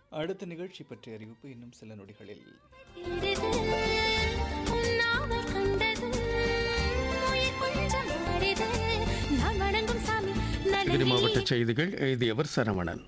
அடுத்த நிகழ்ச்சி பற்றிய அறிவிப்பு இன்னும் சில நொடிகளில் இருது, உன்னாமல் கண்டது, உயிர் கொஞ்சம் மாறிது. நான் வணங்கும் சாமி நீலகிரி நலனே மாவட்ட செய்திகள் எழுதியவர் சரவணன்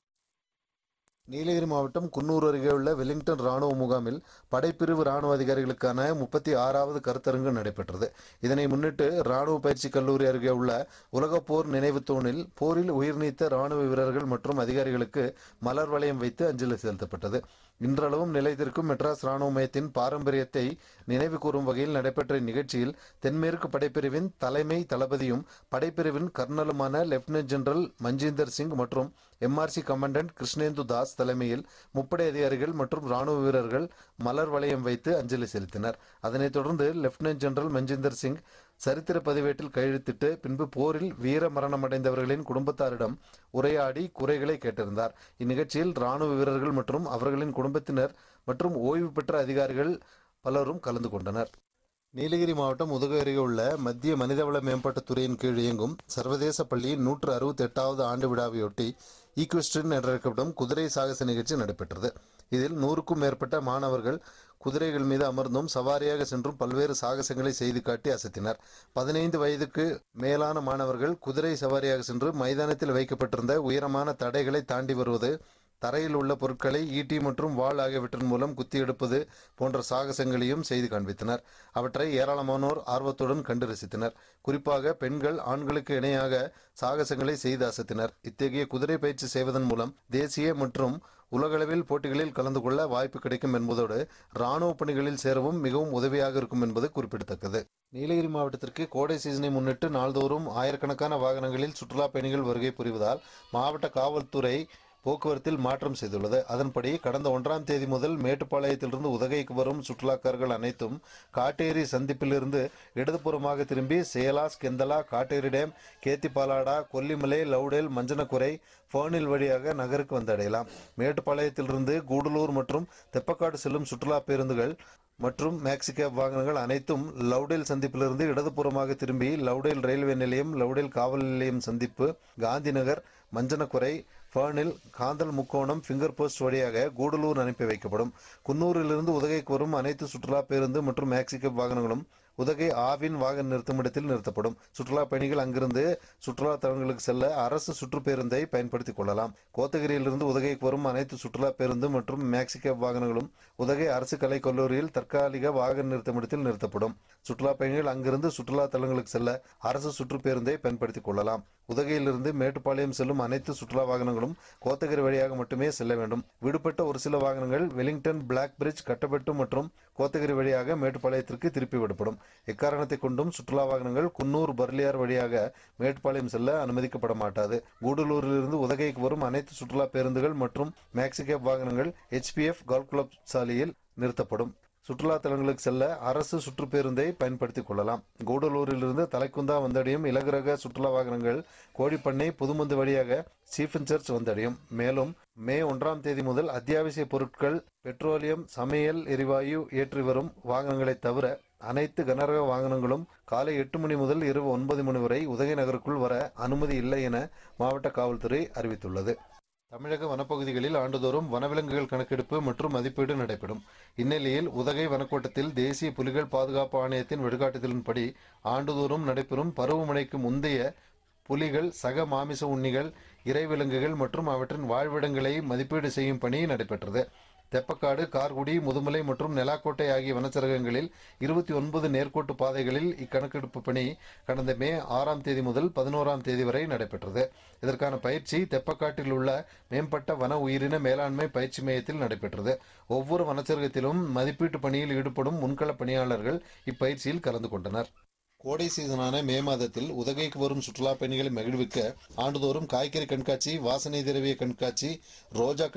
நீலகிரி மாவட்டம் குன்னூர் அருகே உள்ள வெலிங்டன் ராணுவ முகாமில் படைப்பிரிவு ராணுவ அதிகாரிகளுக்கான முப்பத்தி ஆறாவது கருத்தரங்கு நடைபெற்றது இதனை முன்னிட்டு ராணுவ பயிற்சி கல்லூரி அருகே உள்ள உலகப் போர் நினைவு தூணில் போரில் உயிர் நீத்த ராணுவ வீரர்கள் மற்றும் அதிகாரிகளுக்கு மலர் வளையம் வைத்து அஞ்சலி செலுத்தப்பட்டது இன்றளவும் நிலைத்திருக்கும் மெட்ராஸ் ராணுவ மையத்தின் பாரம்பரியத்தை நினைவு கூறும் வகையில் நடைபெற்ற இந்நிகழ்ச்சியில் தென்மேற்கு படைப்பிரிவின் தலைமை தளபதியும் படைப்பிரிவின் கர்னலுமான லெப்டினன்ட் ஜெனரல் மஞ்சீந்தர் சிங் மற்றும் எம்ஆர்சி கமாண்டன்ட் கிருஷ்ணேந்து தாஸ் தலைமையில் முப்படை அதிகாரிகள் மற்றும் ராணுவ வீரர்கள் மலர் வளையம் வைத்து அஞ்சலி செலுத்தினர் அதனைத் தொடர்ந்து லெப்டினன்ட் ஜெனரல் மஞ்சீந்தர் சிங் சரித்திர பதிவேட்டில் கையெழுத்திட்டு பின்பு போரில் வீர மரணமடைந்தவர்களின் குடும்பத்தாரிடம் உரையாடி குறைகளை கேட்டிருந்தார் இந்நிகழ்ச்சியில் ராணுவ வீரர்கள் மற்றும் அவர்களின் குடும்பத்தினர் மற்றும் ஓய்வு பெற்ற அதிகாரிகள் பலரும் கலந்து கொண்டனர் நீலகிரி மாவட்டம் உதகை அருகே உள்ள மத்திய மனிதவள மேம்பாட்டுத் துறையின் கீழ் இயங்கும் சர்வதேச பள்ளியின் நூற்று அறுபத்தி எட்டாவது ஆண்டு விழாவையொட்டி ஈக்வெஸ்டின் என்றழைக்கப்படும் குதிரை சாகச நிகழ்ச்சி நடைபெற்றது இதில் நூறுக்கும் மேற்பட்ட மாணவர்கள் குதிரைகள் மீது அமர்ந்தும் சவாரியாக சென்றும் பல்வேறு சாகசங்களை செய்து காட்டி அசத்தினர் பதினைந்து வயதுக்கு மேலான மாணவர்கள் குதிரை சவாரியாக சென்று மைதானத்தில் வைக்கப்பட்டிருந்த உயரமான தடைகளை தாண்டி வருவது தரையில் உள்ள பொருட்களை ஈட்டி மற்றும் வாள் ஆகியவற்றின் மூலம் குத்தி எடுப்பது போன்ற சாகசங்களையும் செய்து காண்பித்தனர் அவற்றை ஏராளமானோர் ஆர்வத்துடன் கண்டு ரசித்தனர் குறிப்பாக பெண்கள் ஆண்களுக்கு இணையாக சாகசங்களை செய்து அசத்தினர் இத்தகைய குதிரை பயிற்சி செய்வதன் மூலம் தேசிய மற்றும் உலகளவில் போட்டிகளில் கலந்து கொள்ள வாய்ப்பு கிடைக்கும் என்பதோடு ராணுவ பணிகளில் சேரவும் மிகவும் உதவியாக இருக்கும் என்பது குறிப்பிடத்தக்கது நீலகிரி மாவட்டத்திற்கு கோடை சீசனை முன்னிட்டு நாள்தோறும் ஆயிரக்கணக்கான வாகனங்களில் சுற்றுலா பயணிகள் வருகை புரிவதால் மாவட்ட காவல்துறை போக்குவரத்தில் மாற்றம் செய்துள்ளது அதன்படி கடந்த ஒன்றாம் தேதி முதல் மேட்டுப்பாளையத்திலிருந்து உதகைக்கு வரும் சுற்றுலாக்காரர்கள் அனைத்தும் காட்டேரி சந்திப்பிலிருந்து இடதுபுறமாக திரும்பி சேலாஸ் கெந்தலா காட்டேரி டேம் கேத்திப்பாலாடா கொல்லிமலை லவுடேல் மஞ்சனக்குறை ஃபேனில் வழியாக நகருக்கு வந்தடையலாம் மேட்டுப்பாளையத்திலிருந்து கூடலூர் மற்றும் தெப்பக்காடு செல்லும் சுற்றுலா பேருந்துகள் மற்றும் மேக்ஸி கேப் வாகனங்கள் அனைத்தும் லவுடேல் சந்திப்பிலிருந்து இடதுபுறமாக திரும்பி லவுடேல் ரயில்வே நிலையம் லவுடேல் காவல் நிலையம் சந்திப்பு காந்திநகர் மஞ்சனக்குறை ஃபேனில் காந்தல் முக்கோணம் ஃபிங்கர் போஸ்ட் வழியாக கூடலூர் அனுப்பி வைக்கப்படும் குன்னூரிலிருந்து உதகைக்கு வரும் அனைத்து சுற்றுலா பேருந்து மற்றும் மேக்ஸி கேப் வாகனங்களும் உதகை ஆவின் வாகன நிறுத்துமிடத்தில் நிறுத்தப்படும் சுற்றுலா பயணிகள் அங்கிருந்து சுற்றுலா தலங்களுக்கு செல்ல அரசு சுற்றுப்பேருந்தை பயன்படுத்திக் கொள்ளலாம் கோத்தகிரியிலிருந்து உதகைக்கு வரும் அனைத்து சுற்றுலா பேருந்து மற்றும் மேக்ஸி கேப் வாகனங்களும் உதகை அரசு கலைக் கல்லூரியில் தற்காலிக வாகன நிறுத்தமிடத்தில் நிறுத்தப்படும் சுற்றுலா பயணிகள் அங்கிருந்து சுற்றுலா தலங்களுக்கு செல்ல அரசு சுற்றுப்பேருந்தை பயன்படுத்திக் கொள்ளலாம் உதகையிலிருந்து மேட்டுப்பாளையம் செல்லும் அனைத்து சுற்றுலா வாகனங்களும் கோத்தகிரி வழியாக மட்டுமே செல்ல வேண்டும் விடுபட்ட ஒரு சில வாகனங்கள் வெலிங்டன் பிளாக் பிரிட்ஜ் கட்டப்பட்டு மற்றும் கோத்தகிரி வழியாக மேட்டுப்பாளையத்திற்கு திருப்பி விடப்படும் எக்காரணத்தை கொண்டும் சுற்றுலா வாகனங்கள் குன்னூர் பர்லியார் வழியாக மேட்டுப்பாளையம் செல்ல அனுமதிக்கப்பட மாட்டாது கூடலூரிலிருந்து உதகைக்கு வரும் அனைத்து சுற்றுலா பேருந்துகள் மற்றும் மேக்ஸி கேப் வாகனங்கள் ஹெச்பிஎஃப் கால்ஃப் கிளப் சாலையில் நிறுத்தப்படும் சுற்றுலா தலங்களுக்கு செல்ல அரசு சுற்றுப்பேருந்தை பயன்படுத்திக் கொள்ளலாம் கூடலூரிலிருந்து தலைக்குந்தா வந்தடையும் இலகுரக சுற்றுலா வாகனங்கள் கோழிப்பண்ணை புதுமந்து வழியாக சீஃபன் சர்ச் வந்தடையும் மேலும் மே ஒன்றாம் தேதி முதல் அத்தியாவசிய பொருட்கள் பெட்ரோலியம் சமையல் எரிவாயு ஏற்றி வரும் வாகனங்களை தவிர அனைத்து கனரக வாகனங்களும் காலை எட்டு மணி முதல் இரவு ஒன்பது மணி வரை உதகை நகருக்குள் வர அனுமதி இல்லை என மாவட்ட காவல்துறை அறிவித்துள்ளது தமிழக வனப்பகுதிகளில் ஆண்டுதோறும் வனவிலங்குகள் கணக்கெடுப்பு மற்றும் மதிப்பீடு நடைபெறும் இந்நிலையில் உதகை வனக்கோட்டத்தில் தேசிய புலிகள் பாதுகாப்பு ஆணையத்தின் வழிகாட்டுதலின்படி ஆண்டுதோறும் நடைபெறும் பருவமழைக்கு முந்தைய புலிகள் சக மாமிச உண்ணிகள் இறைவிலங்குகள் மற்றும் அவற்றின் வாழ்விடங்களை மதிப்பீடு செய்யும் பணி நடைபெற்றது தெப்பக்காடு கார்குடி முதுமலை மற்றும் நெலாக்கோட்டை ஆகிய வனச்சரகங்களில் இருபத்தி ஒன்பது நேர்கோட்டு பாதைகளில் இக்கணக்கெடுப்பு பணி கடந்த மே ஆறாம் தேதி முதல் பதினோராம் தேதி வரை நடைபெற்றது இதற்கான பயிற்சி தெப்பக்காட்டில் உள்ள மேம்பட்ட வன உயிரின மேலாண்மை பயிற்சி மையத்தில் நடைபெற்றது ஒவ்வொரு வனச்சரகத்திலும் மதிப்பீட்டு பணியில் ஈடுபடும் முன்கள பணியாளர்கள் இப்பயிற்சியில் கலந்து கொண்டனர் கோடை சீசனான மே மாதத்தில் உதகைக்கு வரும் சுற்றுலா பயணிகளை மகிழ்விக்க ஆண்டுதோறும் காய்கறி கண்காட்சி வாசனை திரவிய கண்காட்சி ரோஜா